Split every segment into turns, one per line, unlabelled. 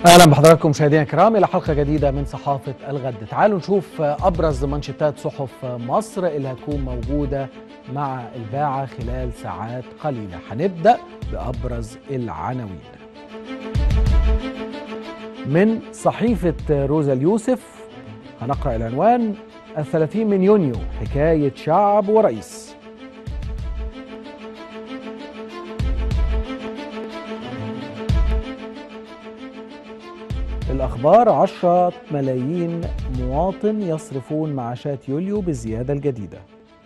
اهلا بحضراتكم مشاهدينا الكرام الى حلقه جديده من صحافه الغد تعالوا نشوف ابرز منشطات صحف مصر اللي هتكون موجوده مع الباعه خلال ساعات قليله هنبدا بابرز العناوين من صحيفه روزا اليوسف هنقرا العنوان الثلاثين من يونيو حكايه شعب ورئيس الأخبار عشرة ملايين مواطن يصرفون معاشات يوليو بالزيادة الجديدة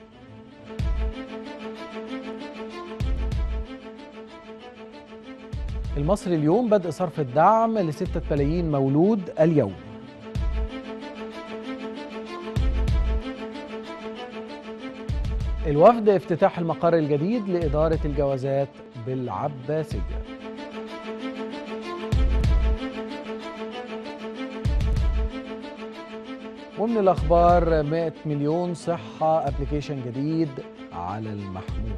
المصري اليوم بدء صرف الدعم لستة ملايين مولود اليوم الوفد افتتاح المقر الجديد لإدارة الجوازات بالعباسية ومن الأخبار 100 مليون صحة ابلكيشن جديد على المحمول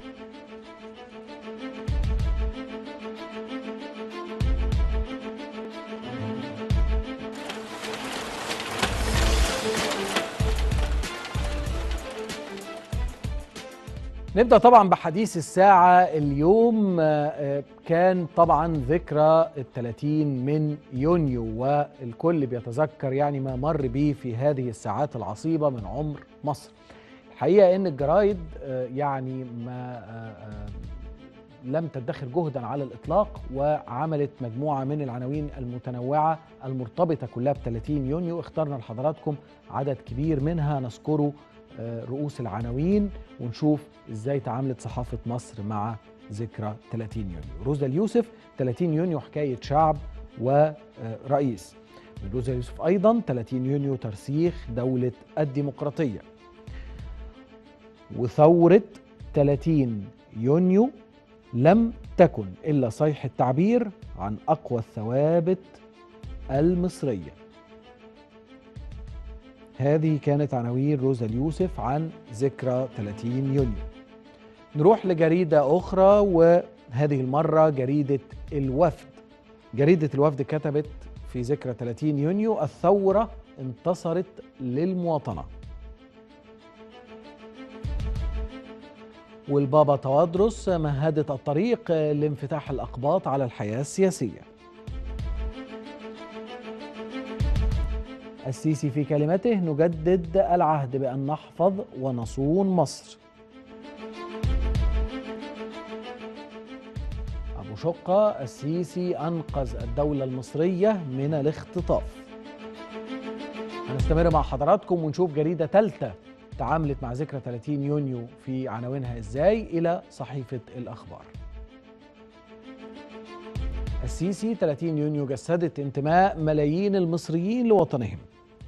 نبدا طبعا بحديث الساعه اليوم كان طبعا ذكرى ال 30 من يونيو والكل بيتذكر يعني ما مر به في هذه الساعات العصيبه من عمر مصر. الحقيقه ان الجرايد يعني ما لم تدخر جهدا على الاطلاق وعملت مجموعه من العناوين المتنوعه المرتبطه كلها ب 30 يونيو اخترنا لحضراتكم عدد كبير منها نذكره رؤوس العناوين ونشوف ازاي تعاملت صحافه مصر مع ذكرى 30 يونيو. روزا اليوسف 30 يونيو حكايه شعب ورئيس. من روزا اليوسف ايضا 30 يونيو ترسيخ دوله الديمقراطيه. وثوره 30 يونيو لم تكن الا صيح التعبير عن اقوى الثوابت المصريه. هذه كانت عناوين روزا اليوسف عن ذكرى 30 يونيو نروح لجريدة أخرى وهذه المرة جريدة الوفد جريدة الوفد كتبت في ذكرى 30 يونيو الثورة انتصرت للمواطنة والبابا توادرس مهدت الطريق لانفتاح الأقباط على الحياة السياسية السيسي في كلمته نجدد العهد بأن نحفظ ونصون مصر أبو شقة السيسي أنقذ الدولة المصرية من الاختطاف هنستمر مع حضراتكم ونشوف جريدة ثالثة تعاملت مع ذكرى 30 يونيو في عناوينها ازاي إلى صحيفة الأخبار السيسي 30 يونيو جسدت انتماء ملايين المصريين لوطنهم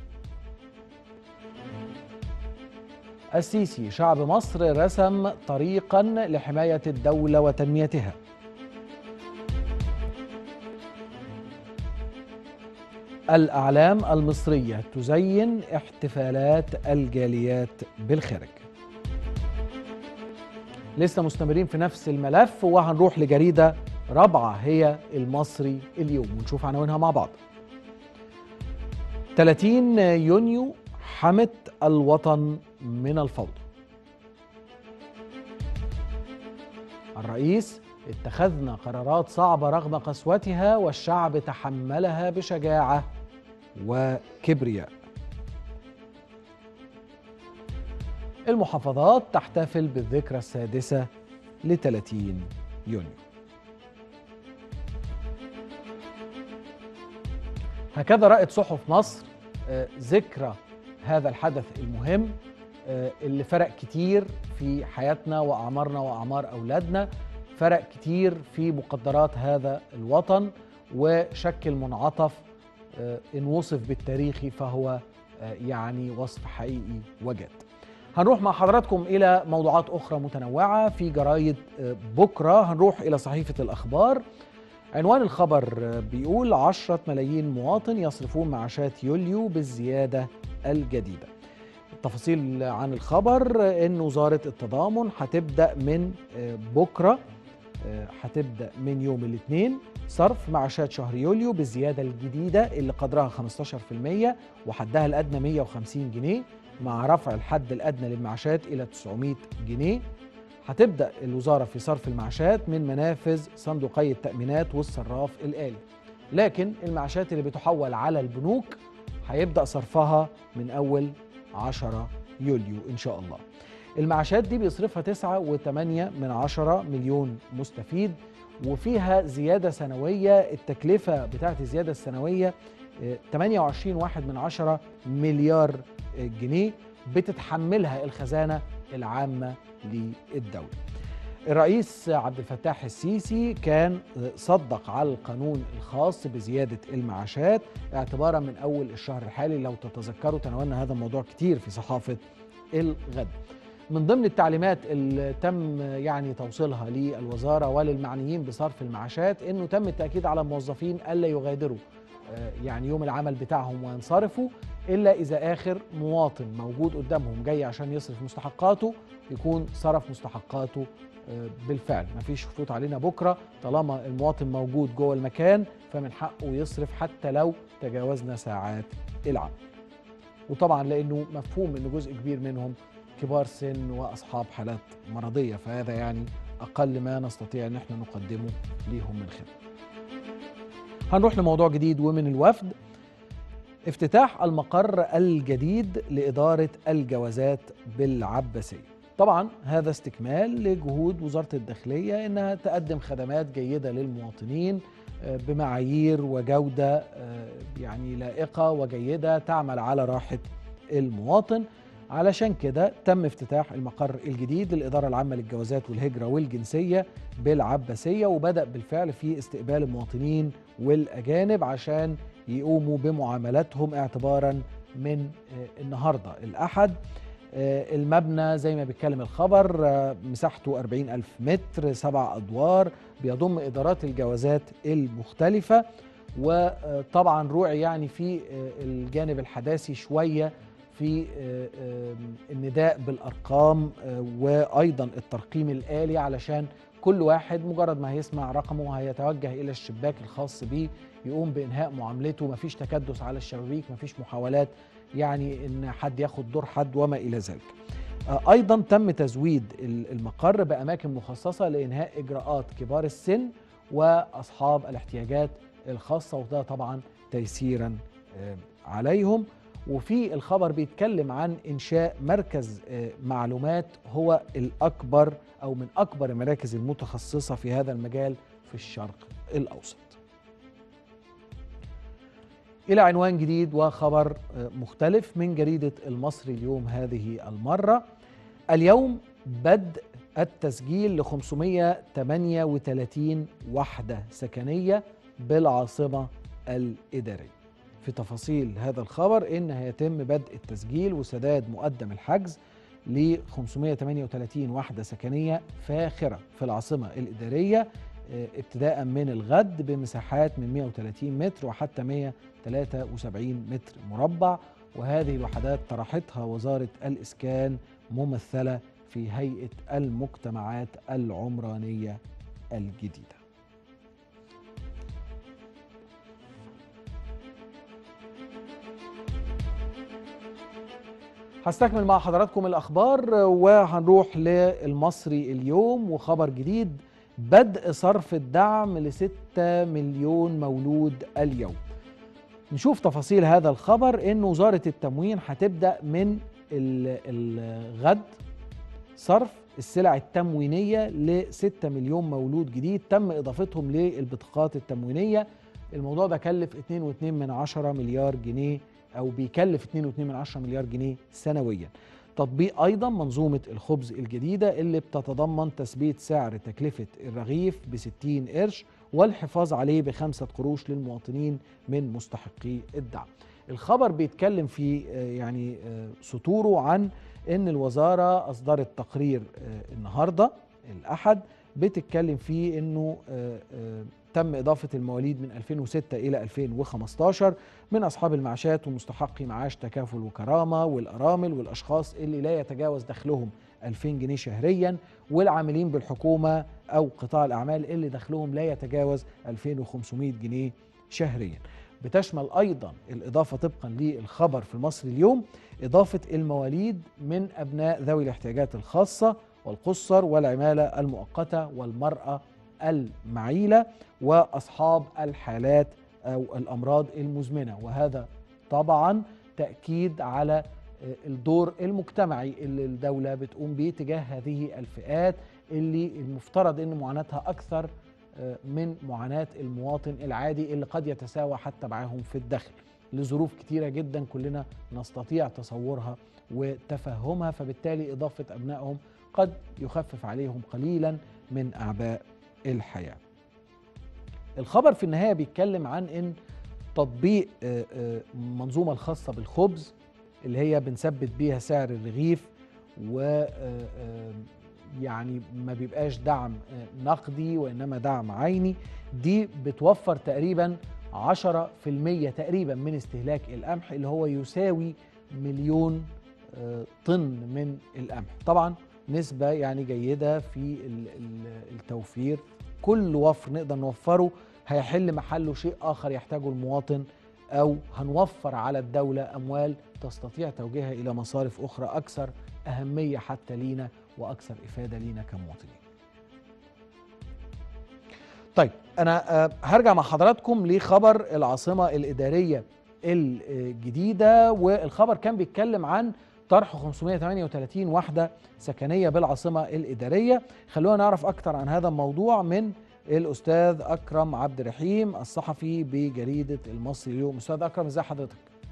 السيسي شعب مصر رسم طريقا لحماية الدولة وتنميتها الأعلام المصرية تزين احتفالات الجاليات بالخارج لسه مستمرين في نفس الملف وهنروح لجريدة رابعة هي المصري اليوم ونشوف عناوينها مع بعض 30 يونيو حمت الوطن من الفوضى الرئيس اتخذنا قرارات صعبة رغم قسوتها والشعب تحملها بشجاعة وكبرياء المحافظات تحتفل بالذكرى السادسة ل 30 يونيو هكذا رأت صحف مصر ذكرى هذا الحدث المهم اللي فرق كتير في حياتنا وأعمارنا وأعمار أولادنا فرق كتير في مقدرات هذا الوطن وشكل منعطف إن وصف بالتاريخي فهو يعني وصف حقيقي وجد هنروح مع حضراتكم إلى موضوعات أخرى متنوعة في جرايد بكرة هنروح إلى صحيفة الأخبار عنوان الخبر بيقول عشرة ملايين مواطن يصرفون معاشات يوليو بالزيادة الجديدة التفاصيل عن الخبر ان وزارة التضامن هتبدأ من بكرة هتبدا من يوم الاثنين صرف معاشات شهر يوليو بالزياده الجديده اللي قدرها 15% وحدها الادنى 150 جنيه مع رفع الحد الادنى للمعاشات الى 900 جنيه هتبدا الوزاره في صرف المعاشات من منافذ صندوقي التامينات والصراف الالي لكن المعاشات اللي بتحول على البنوك هيبدا صرفها من اول 10 يوليو ان شاء الله المعاشات دي بيصرفها 9.8 من 10 مليون مستفيد وفيها زيادة سنوية التكلفة بتاعت الزيادة السنوية 28 واحد من 10 مليار جنيه بتتحملها الخزانة العامة للدولة الرئيس عبد الفتاح السيسي كان صدق على القانون الخاص بزيادة المعاشات اعتبارا من أول الشهر الحالي لو تتذكروا تناولنا هذا الموضوع كتير في صحافة الغد من ضمن التعليمات اللي تم يعني توصيلها للوزارة وللمعنيين بصرف المعاشات انه تم التأكيد على الموظفين ألا يغادروا يعني يوم العمل بتاعهم وينصرفوا إلا إذا آخر مواطن موجود قدامهم جاي عشان يصرف مستحقاته يكون صرف مستحقاته بالفعل مفيش فوت علينا بكرة طالما المواطن موجود جوه المكان فمن حقه يصرف حتى لو تجاوزنا ساعات العمل وطبعا لأنه مفهوم أن جزء كبير منهم كبار سن واصحاب حالات مرضيه فهذا يعني اقل ما نستطيع ان احنا نقدمه ليهم من خدمه. هنروح لموضوع جديد ومن الوفد افتتاح المقر الجديد لاداره الجوازات بالعباسيه. طبعا هذا استكمال لجهود وزاره الداخليه انها تقدم خدمات جيده للمواطنين بمعايير وجوده يعني لائقه وجيده تعمل على راحه المواطن. علشان كده تم افتتاح المقر الجديد للإدارة العامة للجوازات والهجرة والجنسية بالعباسية وبدأ بالفعل في استقبال المواطنين والأجانب عشان يقوموا بمعاملاتهم اعتبارا من النهاردة الأحد المبنى زي ما بيتكلم الخبر مساحته 40 ألف متر سبع أدوار بيضم إدارات الجوازات المختلفة وطبعا روعي يعني في الجانب الحداثي شويه في النداء بالارقام وايضا الترقيم الالي علشان كل واحد مجرد ما هيسمع رقمه هيتوجه الى الشباك الخاص بيه يقوم بانهاء معاملته مفيش تكدس على الشبابيك مفيش محاولات يعني ان حد ياخد دور حد وما الى ذلك ايضا تم تزويد المقر باماكن مخصصه لانهاء اجراءات كبار السن واصحاب الاحتياجات الخاصه وده طبعا تيسيرا عليهم وفي الخبر بيتكلم عن انشاء مركز معلومات هو الاكبر او من اكبر المراكز المتخصصه في هذا المجال في الشرق الاوسط. الى عنوان جديد وخبر مختلف من جريده المصري اليوم هذه المره. اليوم بدء التسجيل ل 538 وحده سكنيه بالعاصمه الاداريه. في تفاصيل هذا الخبر ان هيتم بدء التسجيل وسداد مقدم الحجز ل 538 وحده سكنيه فاخره في العاصمه الاداريه ابتداء من الغد بمساحات من 130 متر وحتى 173 متر مربع وهذه الوحدات طرحتها وزاره الاسكان ممثله في هيئه المجتمعات العمرانيه الجديده هستكمل مع حضراتكم الأخبار وهنروح للمصري اليوم وخبر جديد بدء صرف الدعم لستة مليون مولود اليوم نشوف تفاصيل هذا الخبر ان وزارة التموين هتبدأ من الغد صرف السلع التموينية ل 6 مليون مولود جديد تم إضافتهم للبطاقات التموينية الموضوع ده كلف 2.2 من عشرة مليار جنيه أو بيكلف 2.2 من عشرة مليار جنيه سنويا تطبيق أيضا منظومة الخبز الجديدة اللي بتتضمن تثبيت سعر تكلفة الرغيف ب 60 قرش والحفاظ عليه بخمسة قروش للمواطنين من مستحقي الدعم الخبر بيتكلم في يعني سطوره عن ان الوزاره اصدرت تقرير النهارده الاحد بتتكلم فيه انه تم اضافه المواليد من 2006 الى 2015 من اصحاب المعاشات ومستحقي معاش تكافل وكرامه والارامل والاشخاص اللي لا يتجاوز دخلهم 2000 جنيه شهريا والعاملين بالحكومة أو قطاع الأعمال اللي دخلهم لا يتجاوز 2500 جنيه شهريا بتشمل أيضا الإضافة طبقا للخبر في مصر اليوم إضافة المواليد من أبناء ذوي الاحتياجات الخاصة والقصر والعمالة المؤقتة والمرأة المعيلة وأصحاب الحالات أو الأمراض المزمنة وهذا طبعا تأكيد على الدور المجتمعي اللي الدولة بتقوم به تجاه هذه الفئات اللي المفترض أن معاناتها أكثر من معاناة المواطن العادي اللي قد يتساوى حتى معاهم في الدخل لظروف كتيرة جدا كلنا نستطيع تصورها وتفهمها فبالتالي إضافة أبنائهم قد يخفف عليهم قليلا من أعباء الحياة الخبر في النهاية بيتكلم عن أن تطبيق منظومة الخاصة بالخبز اللي هي بنثبت بيها سعر الرغيف و يعني ما بيبقاش دعم نقدي وإنما دعم عيني دي بتوفر تقريبا 10% تقريبا من استهلاك القمح اللي هو يساوي مليون طن من القمح طبعا نسبة يعني جيدة في التوفير كل وفر نقدر نوفره هيحل محله شيء آخر يحتاجه المواطن أو هنوفر على الدولة أموال تستطيع توجيهها إلى مصارف أخرى أكثر أهمية حتى لينا وأكثر إفادة لينا كمواطنين طيب أنا هرجع مع حضراتكم لخبر العاصمة الإدارية الجديدة والخبر كان بيتكلم عن طرح 538 وحدة سكنية بالعاصمة الإدارية خلونا نعرف أكثر عن هذا الموضوع من الأستاذ أكرم عبد الرحيم الصحفي بجريدة المصري اليوم أستاذ أكرم إزاي حضرتك؟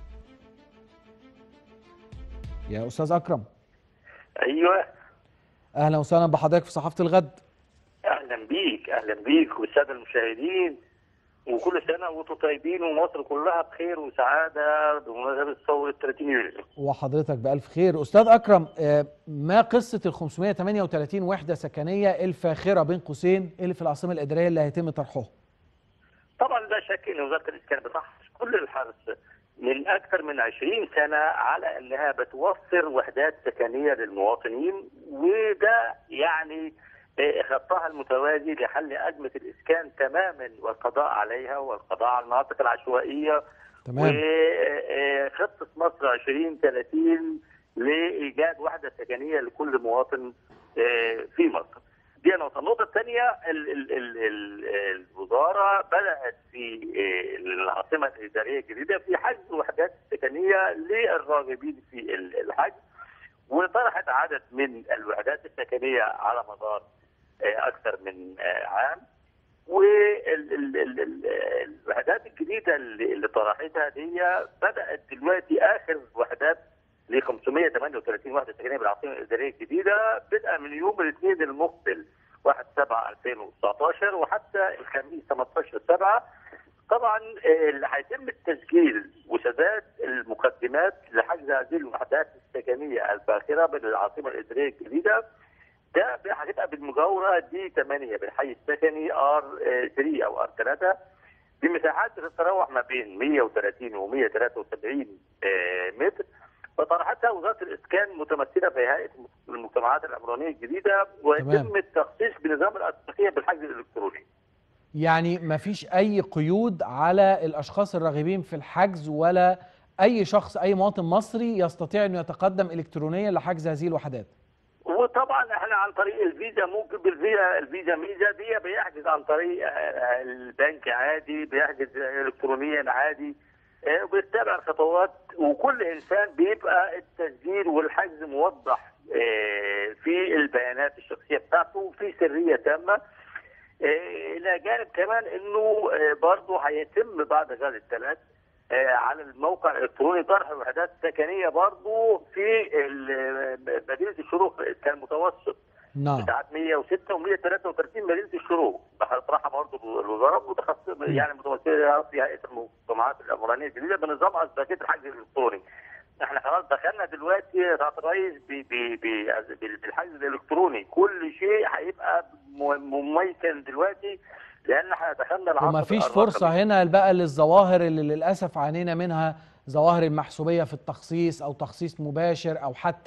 يا أستاذ أكرم
أيوة
أهلا وسهلا بحضرتك في صحافة الغد
أهلا بيك أهلا بيك والسادة المشاهدين وكل سنة وانتم طيبين ومصر كلها بخير وسعادة بمناسبة ثورة 30 يونيو
وحضرتك بألف خير أستاذ أكرم ما قصة ال 538 وحدة سكنية الفاخرة بين قوسين اللي في العاصمة الإدارية اللي هيتم طرحها؟
طبعا لا شك أن وزارة الإسكان بتحرص كل الحرص من أكثر من 20 سنة على أنها بتوفر وحدات سكنية للمواطنين وده يعني خطها المتوازي لحل أزمة الإسكان تماما والقضاء عليها والقضاء على المناطق العشوائية
تمام
وخطة مصر 2030 لإيجاد وحدة سكنية لكل مواطن في مصر دي نقطة النقطة الثانية الوزارة بدأت في العاصمة الإدارية الجديدة في حجز وحدات سكنية للراغبين في الحجز وطرحت عدد من الوحدات السكنية على مدار اكثر من عام والوحدات الجديده اللي طرحتها دي بدات دلوقتي اخر وحدات ل 538 وحده سكنيه بالعاصمه الاداريه الجديده بدءا من يوم الاثنين المقبل 1 7 2019 وحتى الخميس 18 7 طبعا اللي هيتم التسجيل وسداد المقدمات لحجز هذه الوحدات السكنيه الفاخره بالعاصمه الاداريه الجديده ده هتبقى بالمجاوره دي 8 بالحي السكني ار 3 او ار 3 بمساحات بتتراوح ما بين 130 و 173 متر وطرحتها وزاره الاسكان متمثله في هيئه المجتمعات العمرانيه الجديده ويتم التخصيص بنظام الاتفاقيه بالحجز الالكتروني.
يعني ما فيش اي قيود على الاشخاص الراغبين في الحجز ولا اي شخص اي مواطن مصري يستطيع انه يتقدم الكترونيا لحجز هذه الوحدات.
وطبعا احنا عن طريق الفيزا ممكن بالفيزا الفيزا ميزا دي بيحجز عن طريق البنك عادي بيحجز الكترونيا عادي وبيتبع الخطوات وكل انسان بيبقى التسجيل والحجز موضح في البيانات الشخصيه بتاعته وفي سريه تامه الى جانب كمان انه برضه هيتم بعد غد الثلاث على الموقع الالكتروني طرح وحدات سكنيه برضه في مدينه الشروق كان متوسط
نعم
بتاعت 106 و133 مدينه الشروق هتطرحها برضه الوزاره متخصصه يعني متمثله في هيئه المجتمعات العمرانيه الجديده بنظام اسباقيه الحجز الالكتروني. احنا خلاص دخلنا دلوقتي يا الرئيس بالحجز الالكتروني كل شيء هيبقى مميكن دلوقتي لان احنا دخلنا العصر
وما فيش فرصه هنا بقى للظواهر اللي للاسف عانينا منها ظواهر المحسوبيه في التخصيص او تخصيص مباشر او حتى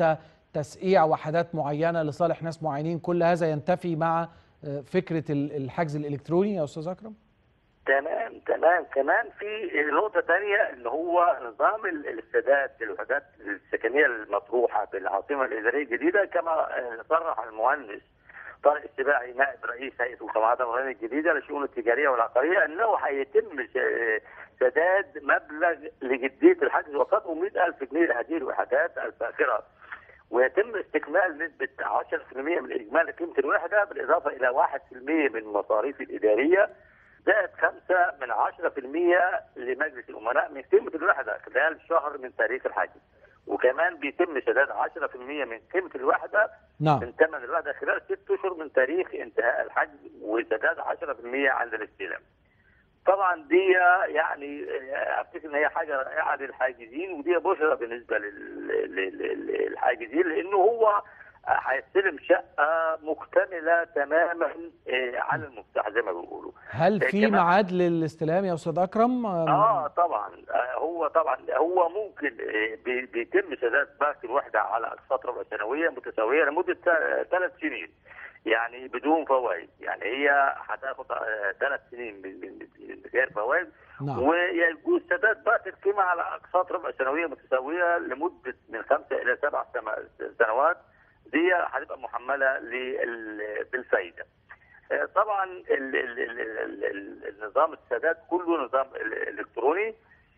تسقيع وحدات معينه لصالح ناس معينين كل هذا ينتفي مع آه، فكره ال- الحجز الالكتروني يا استاذ اكرم
تمام تمام كمان في نقطة تانية ان هو نظام ال- السداد للوحدات السكنية المطروحة بالعاصمة الإدارية الجديدة كما آه، صرح المهندس طارق السباعي نائب رئيس هيئة المجتمعات العمرانية الجديدة للشؤون التجارية والعقارية انه هيتم ش- سداد مبلغ لجدية الحجز وقدره 100000 جنيه لهذه الوحدات الفاخرة ويتم استكمال نسبة 10% من إجمالي قيمة الوحدة بالإضافة إلى 1% من المصاريف الإدارية زائد 5 من 10% لمجلس الأمناء من قيمة الوحدة خلال شهر من تاريخ الحجز وكمان بيتم سداد 10% من قيمة الوحدة
نعم
من ثمن الوحدة خلال ست أشهر من تاريخ انتهاء الحجز وسداد 10% عند الاستلام. طبعا دي يعني آه، افتكر ان هي حاجه رائعه للحاجزين ودي بشرى بالنسبه لل- لل- لل- للحاجزين لانه هو هيستلم شقه مكتمله تماما آه، على المفتاح زي ما بيقولوا.
هل في
كمان-
ميعاد للاستلام يا استاذ اكرم
اه طبعا آه، هو طبعا هو ممكن آه، بي- بيتم سداد باقي الوحده على فتره سنويه متساويه لمده ثلاث سنين يعني بدون فوائد يعني هي هتاخد ثلاث سنين من من- من غير فوائد
نعم
ويجوز سداد باقي القيمه على اقساط ربع سنويه متساويه لمده من خمسه الى سبع سما- سنوات دي هتبقى محمله لل- بالفايده. آه، طبعا ال- ال- ال- ال- ال- النظام السداد كله نظام ال- الكتروني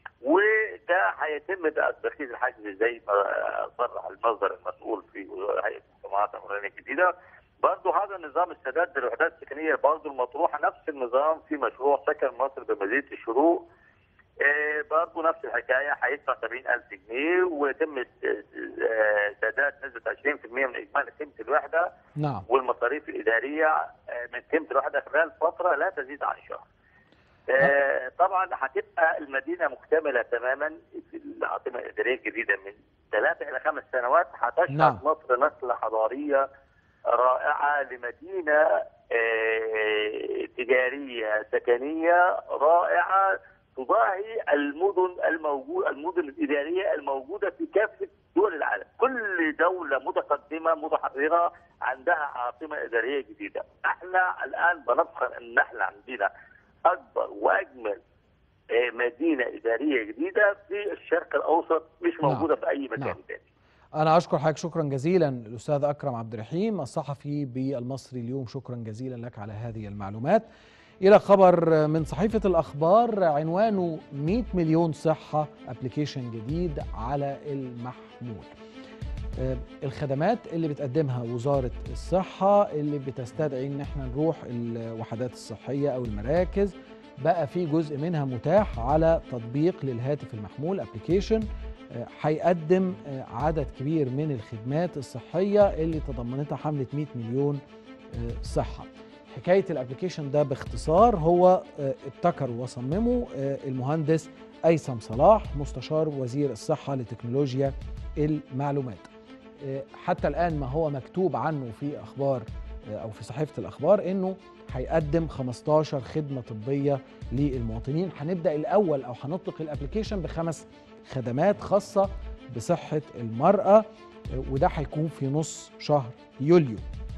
وده هيتم بقى تركيز الحجز زي ما صرح المصدر المسؤول في هيئه المجتمعات العمرانيه الجديده برضه هذا نظام السداد للوحدات السكنيه برضه المطروحه نفس النظام في مشروع سكن مصر بمدينه الشروق آه، برضه نفس الحكايه هيدفع 70000 جنيه ويتم آه، آه، سداد نسبه 20% من اجمالي قيمه الوحده
نعم
والمصاريف الاداريه آه، من قيمه الوحده خلال فتره لا تزيد عن شهر. آه، طبعا هتبقى المدينه مكتمله تماما في العاصمه الاداريه الجديده من ثلاثه الى خمس سنوات هتشهد
نعم.
مصر نقله حضاريه رائعه لمدينه آه، تجاريه سكنيه رائعه تضاهي المدن الموجود المدن الاداريه الموجوده في كافه دول العالم، كل دوله متقدمه متحضره عندها عاصمه اداريه جديده، احنا الان بنفخر ان احنا عندنا اكبر واجمل آه، مدينه اداريه جديده في الشرق الاوسط مش
نعم.
موجوده في اي مكان
نعم.
ثاني.
أنا أشكر حضرتك شكرا جزيلا الأستاذ أكرم عبد الرحيم الصحفي بالمصري اليوم شكرا جزيلا لك على هذه المعلومات إلى خبر من صحيفة الأخبار عنوانه 100 مليون صحة أبليكيشن جديد على المحمول آه، الخدمات اللي بتقدمها وزارة الصحة اللي بتستدعي ان احنا نروح الوحدات الصحية او المراكز بقى في جزء منها متاح على تطبيق للهاتف المحمول ابلكيشن هيقدم آه، عدد كبير من الخدمات الصحية اللي تضمنتها حملة 100 مليون آه، صحة حكاية الابلكيشن ده باختصار هو آه، ابتكر وصممه آه، المهندس أيسم صلاح مستشار وزير الصحة لتكنولوجيا المعلومات آه، حتى الآن ما هو مكتوب عنه في أخبار آه، أو في صحيفة الأخبار إنه هيقدم 15 خدمة طبية للمواطنين هنبدأ الأول أو هنطلق الابلكيشن بخمس خدمات خاصة بصحة المرأة آه، وده هيكون في نص شهر يوليو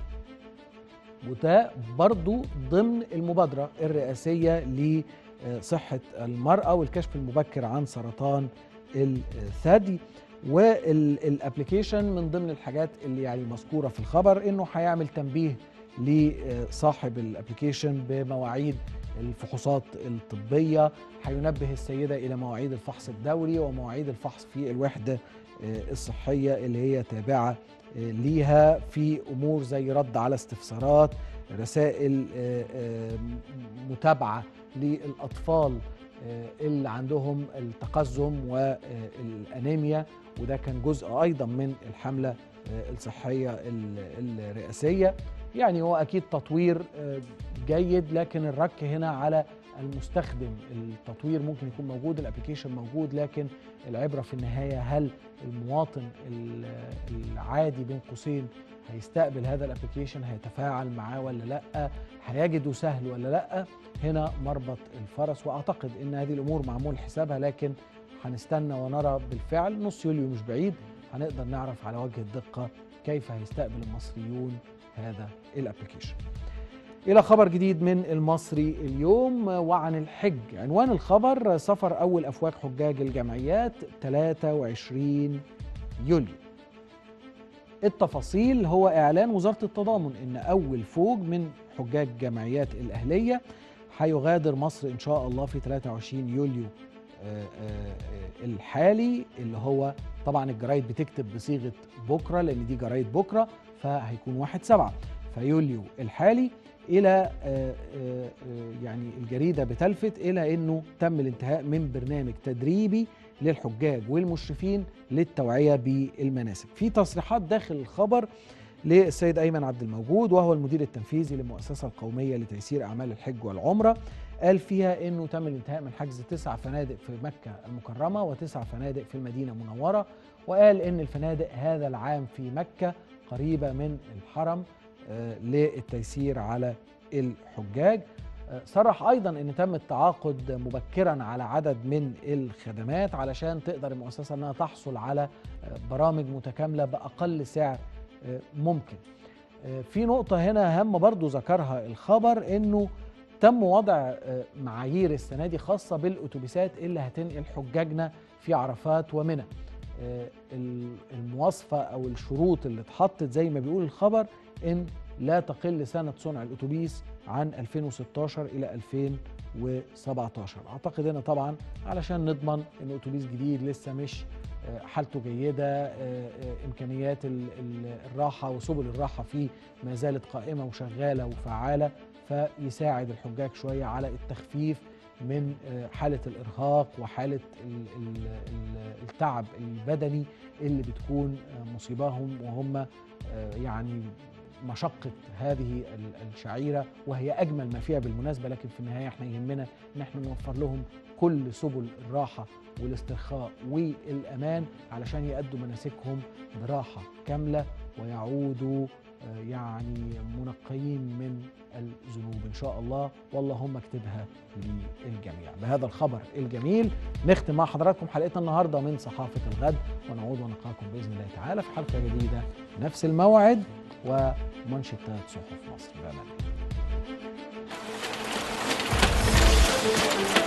وده برضو ضمن المبادرة الرئاسية لصحة المرأة والكشف المبكر عن سرطان الثدي والابلكيشن من ضمن الحاجات اللي يعني مذكورة في الخبر انه هيعمل تنبيه لصاحب الابلكيشن بمواعيد الفحوصات الطبية هينبه السيدة إلى مواعيد الفحص الدوري ومواعيد الفحص في الوحدة آه، الصحية اللي هي تابعة آه، ليها في أمور زي رد على استفسارات رسائل آه، آه، متابعة للأطفال آه، اللي عندهم التقزم والأنيميا وده كان جزء أيضا من الحملة آه، الصحية ال- الرئاسية يعني هو أكيد تطوير آه، جيد لكن الرك هنا على المستخدم التطوير ممكن يكون موجود الابلكيشن موجود لكن العبرة في النهاية هل المواطن ال- العادي بين قوسين هيستقبل هذا الابلكيشن هيتفاعل معاه ولا لا هيجده سهل ولا لا هنا مربط الفرس واعتقد ان هذه الامور معمول حسابها لكن هنستنى ونرى بالفعل نص يوليو مش بعيد هنقدر نعرف على وجه الدقه كيف هيستقبل المصريون هذا الابلكيشن إلى خبر جديد من المصري اليوم وعن الحج عنوان الخبر سفر أول أفواج حجاج الجمعيات 23 يوليو التفاصيل هو إعلان وزارة التضامن إن أول فوج من حجاج جمعيات الأهلية هيغادر مصر إن شاء الله في 23 يوليو آه، آه، الحالي اللي هو طبعا الجرايد بتكتب بصيغة بكرة لأن دي جرايد بكرة فهيكون واحد سبعة فيوليو الحالي الى آه، آه، آه، يعني الجريده بتلفت الى انه تم الانتهاء من برنامج تدريبي للحجاج والمشرفين للتوعيه بالمناسك. في تصريحات داخل الخبر للسيد ايمن عبد الموجود وهو المدير التنفيذي للمؤسسه القوميه لتيسير اعمال الحج والعمره قال فيها انه تم الانتهاء من حجز تسع فنادق في مكه المكرمه وتسع فنادق في المدينه المنوره وقال ان الفنادق هذا العام في مكه قريبه من الحرم آه، للتيسير على الحجاج آه، صرح ايضا ان تم التعاقد مبكرا على عدد من الخدمات علشان تقدر المؤسسه انها تحصل على آه، برامج متكامله باقل سعر آه، ممكن آه، في نقطه هنا هامه برضو ذكرها الخبر انه تم وضع آه، معايير السنه دي خاصه بالاتوبيسات اللي هتنقل حجاجنا في عرفات ومنى آه، ال- المواصفه او الشروط اللي اتحطت زي ما بيقول الخبر ان لا تقل سنه صنع الاتوبيس عن 2016 الى 2017 اعتقد هنا طبعا علشان نضمن ان اتوبيس جديد لسه مش آه، حالته جيده آه، آه، امكانيات ال- ال- الراحه وسبل الراحه فيه ما زالت قائمه وشغاله وفعاله فيساعد الحجاج شويه على التخفيف من آه، حاله الارهاق وحاله ال- ال- ال- التعب البدني اللي بتكون آه، مصيباهم وهم آه، يعني مشقة هذه ال- الشعيرة وهي أجمل ما فيها بالمناسبة لكن في النهاية احنا يهمنا إن احنا نوفر لهم كل سبل الراحة والاسترخاء والأمان علشان يأدوا مناسكهم براحة كاملة ويعودوا آه، يعني منقيين من الذنوب إن شاء الله واللهم اكتبها للجميع بهذا الخبر الجميل نختم مع حضراتكم حلقتنا النهاردة من صحافة الغد ونعود ونلقاكم بإذن الله تعالى في حلقة جديدة نفس الموعد ومنشطات صحف مصر بأمان الله